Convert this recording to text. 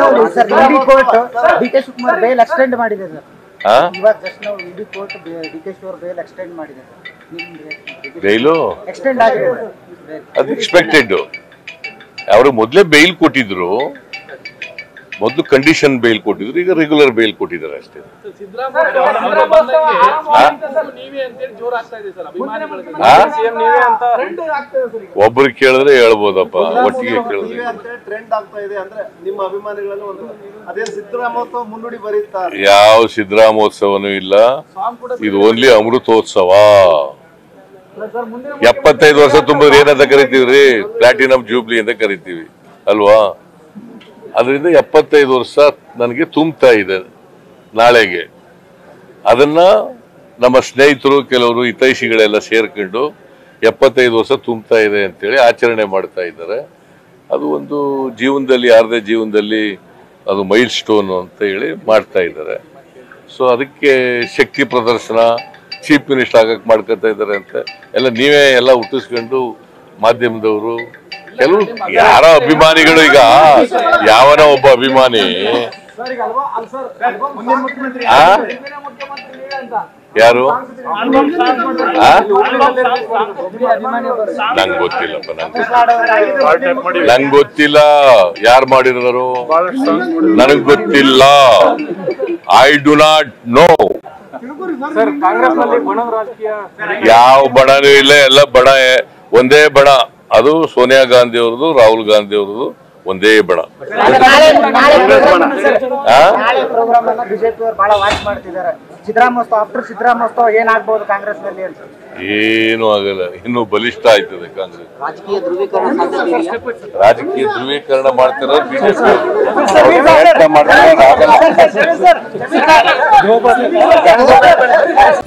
ನಾವು sir ED court D K Shivakumar bail extend ಮಾಡಿದೆ sir ಆ ಇವಾಗ ಜಸ್ಟ್ ನಾವು ಇಡಿ ಕೋರ್ಟ್ ಡಿ ಕೆ ಶಿವರ್ ಬೇಲ್ ಎಕ್ಸ್ಟೆಂಡ್ ಮಾಡಿದೆ ಸರ್ ನಿಮ್ಗೆ ಬೈಲು ಎಕ್ಸ್ಟೆಂಡ್ ಆಗಿದೆ ಸರ್ bail. ಅದು ಎಕ್ಸ್ಪೆಕ್ಟೆಡ್ ಅವರು ಮೊದಲೇ ಬೇಲ್ ಕೊಟ್ಟಿದ್ರು ಮೊದಲು ಕಂಡೀಷನ್ ಬೇಲ್ ಕೊಟ್ಟಿದ್ರು ಈಗ ರೆಗ್ಯುಲರ್ ಬೇಲ್ ಕೊಟ್ಟಿದ್ದಾರೆ ಅಷ್ಟೇ ಆ? ಒಬ್ರು ಕೇಳಿದ್ರೆ ಹೇಳ್ಬೋದಪ್ಪ ಒಟ್ಟಿಗೆ ಕೇಳಿದ್ರೆ ನೀವೇ ಅಂತೇಳಿ ಟ್ರೆಂಡ್ ಆಗ್ತಾ ಇದೆ ಅಂದ್ರೆ ನಿಮ್ಮ ಅಭಿಮಾನಿಗಳಲ್ಲಿ ಒಂದು ಅದೇ ಸಿದ್ದರಾಮಯ್ಯ ಮುನ್ನುಡಿ ಬರೀತಾ ಯಾವ ಸಿದ್ದರಾಮೋತ್ಸವನೂ ಇಲ್ಲ ಇದು ಓನ್ಲಿ ಅಮೃತೋತ್ಸವ ಎಪ್ಪತ್ತೈದು ವರ್ಷ ತುಂಬಿದ್ರೆ ಏನಂತ ಕರಿತೀವ್ರಿ ಪ್ಲಾಟಿನಂ ಜೂಬ್ಲಿ ಅಂತ ಕರಿತೀವಿ ಅಲ್ವಾ ಅದರಿಂದ ಎಪ್ಪತ್ತೈದು ವರ್ಷ ನನಗೆ ತುಂಬ್ತಾ ಇದೆ ನಾಳೆಗೆ ಅದನ್ನ ನಮ್ಮ ಸ್ನೇಹಿತರು ಕೆಲವರು ಹಿತೈಷಿಗಳೆಲ್ಲ ಸೇರ್ಕೊಂಡು ಎಪ್ಪತ್ತೈದು ವರ್ಷ ತುಂಬ್ತಾ ಇದೆ ಅಂತೇಳಿ ಆಚರಣೆ ಮಾಡ್ತಾ ಇದ್ದಾರೆ ಅದು ಒಂದು ಜೀವನದಲ್ಲಿ ಯಾರದೇ ಜೀವನದಲ್ಲಿ ಅದು ಮೈಲ್ ಸ್ಟೋನ್ ಅಂತ ಹೇಳಿ ಮಾಡ್ತಾ ಇದ್ದಾರೆ ಸೊ ಅದಕ್ಕೆ ಶಕ್ತಿ ಪ್ರದರ್ಶನ ಚೀಫ್ ಮಿನಿಸ್ಟರ್ ಆಗಕ್ಕೆ ಮಾಡ್ಕೊತಾ ಇದ್ದಾರೆ ಅಂತ ಎಲ್ಲ ನೀವೇ ಎಲ್ಲ ಹುಟ್ಟಿಸ್ಕೊಂಡು ಮಾಧ್ಯಮದವರು ಕೆಲವು ಯಾರೋ ಅಭಿಮಾನಿಗಳು ಈಗ ಯಾವನ ಒಬ್ಬ ಅಭಿಮಾನಿ ಆ? ಯಾರು ಆ? ನಂಗೆ ಗೊತ್ತಿಲ್ಲಪ್ಪ ನಂಗೆ ನಂಗೆ ಗೊತ್ತಿಲ್ಲ ಯಾರು ಮಾಡಿರೋರು ನನಗ್ ಗೊತ್ತಿಲ್ಲ I do not know sir Congress ನಲ್ಲಿ ಬಣದ ರಾಜಕೀಯ ಯಾವ ಬಣನೂ ಇಲ್ಲ ಎಲ್ಲ ಬಣ ಒಂದೇ ಬಣ ಅದು ಸೋನಿಯಾ ಗಾಂಧಿ ಅವ್ರದ್ದು ರಾಹುಲ್ ಗಾಂಧಿ ಅವ್ರದ್ದು ಒಂದೇ ಬಣ ನಾಳೆ ನಾಳೆ program ಅನ್ನ ಸರ್, ಆ? ನಾಳೆ ಪ್ರೋಗ್ರಾಮ್ ಅನ್ನ ಬಿಜೆಪಿ ಅವರು ಬಹಳ ವಾಚ್ ಮಾಡ್ತಿದ್ದಾರೆ ಸಿದ್ದರಾಮೋತ್ಸವ ಆಫ್ಟರ್ ಸಿದ್ದರಾಮೋತ್ಸವ ಏನಾಗ್ಬೋದು ಕಾಂಗ್ರೆಸ್ ನಲ್ಲಿ ಅಂತ ಏನೂ ಆಗಲ್ಲ ಇನ್ನು ಬಲಿಷ್ಠ ಆಯ್ತದೆ ಕಾಂಗ್ರೆಸ್ ರಾಜಕೀಯ ಧ್ರುವೀಕರಣ ಸಾಧ್ಯತೆ ಇದೆಯಾ ರಾಜಕೀಯ ಧ್ರುವೀಕರಣ ಮಾಡ್ತಿರೋದು ಬಿಜೆಪಿ ಪ್ರಯತ್ನ ಮಾಡ್ತಾರೆ ಆಗಲ್ಲ